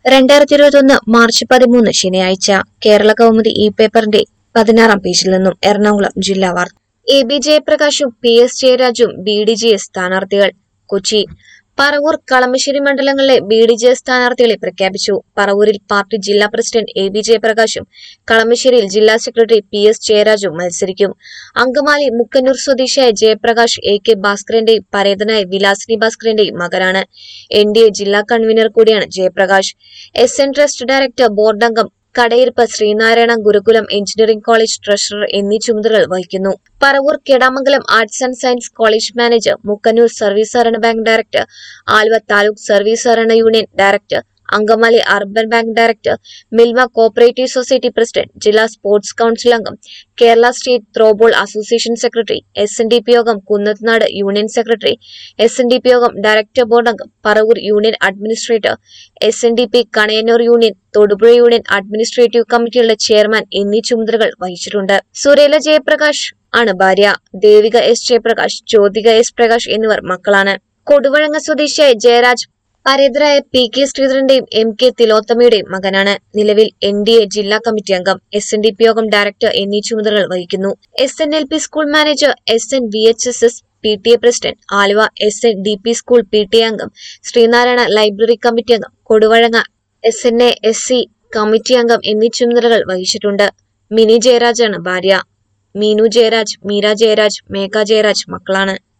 രണ്ടായിരത്തി ഇരുപത്തൊന്ന് മാർച്ച് പതിമൂന്ന് ശനിയാഴ്ച കേരള കൗമുദി ഇ പേപ്പറിന്റെ പതിനാറാം പേജിൽ നിന്നും എറണാകുളം ജില്ലാ വാർത്ത എ ബി ജയപ്രകാശും പി എസ് ജയരാജും ബി ഡി ജെ എസ് സ്ഥാനാർത്ഥികൾ കൊച്ചി പറവൂർ കളമശ്ശേരി മണ്ഡലങ്ങളിലെ ബി ഡി ജെ എസ് സ്ഥാനാർത്ഥികളെ പ്രഖ്യാപിച്ചു പറവൂരിൽ പാർട്ടി ജില്ലാ പ്രസിഡന്റ് എ ബി ജയപ്രകാശും കളമശ്ശേരിയിൽ ജില്ലാ സെക്രട്ടറി പി എസ് ജയരാജും മത്സരിക്കും അങ്കമാലി മുക്കന്നൂർ സ്വദേശിയായ ജയപ്രകാശ് എ കെ ഭാസ്കരന്റെയും പരേതനായ വിലാസിനി ഭാസ്കരന്റെയും മകനാണ് എൻ ഡി എ ജില്ലാ കൺവീനർ കൂടിയാണ് Jayaprakash S N trust director board അംഗം കടയിരുപ്പ് Sreenarayana Gurukulam engineering college treasurer എന്നീ ചുമതലകൾ വഹിക്കുന്നു Paravur Kedamangalam arts and science college manager Mookkannoor service സഹകരണ bank director Aluva taluk service സഹകരണ union director Angamaly urban bank director Milma cooperative society president ജില്ലാ സ്പോർട്സ് കൌൺസിൽ അംഗം Kerala state throwball association secretary S N D P Yogam Kunnathunad union secretary S N D P Yogam director board അംഗം Paravur union administrator S N D P Kanayannoor union Thodupuzha union administrative കമ്മിറ്റികളുടെ chairman എന്നീ ചുമതലകൾ വഹിച്ചിട്ടുണ്ട് സുരേല ജയപ്രകാശ് ആണ് ഭാര്യ Devika S Jayaprakash Jyothika S Prakash എന്നിവർ മക്കളാണ് കൊടുവഴങ്ങ സ്വദേശിയായ ജയരാജ് പരേതരായ പി കെ ശ്രീധരന്റെയും എം കെ തിലോത്തമയുടെയും മകനാണ് നിലവിൽ എൻ ഡി എ ജില്ലാ കമ്മിറ്റി അംഗം S N D P Yogam director എന്നീ ചുമതലകൾ വഹിക്കുന്നു S N L P school manager S N V H S S P T A president Aluva S N D P school P T A അംഗം Sreenarayana library committee അംഗം Koduvazhanga S N A S C committee അംഗം എന്നീ ചുമതലകൾ വഹിച്ചിട്ടുണ്ട് mini ജയരാജാണ് ഭാര്യ മീനു ജയരാജ് മീര ജയരാജ് മേഘ ജയരാജ് മക്കളാണ്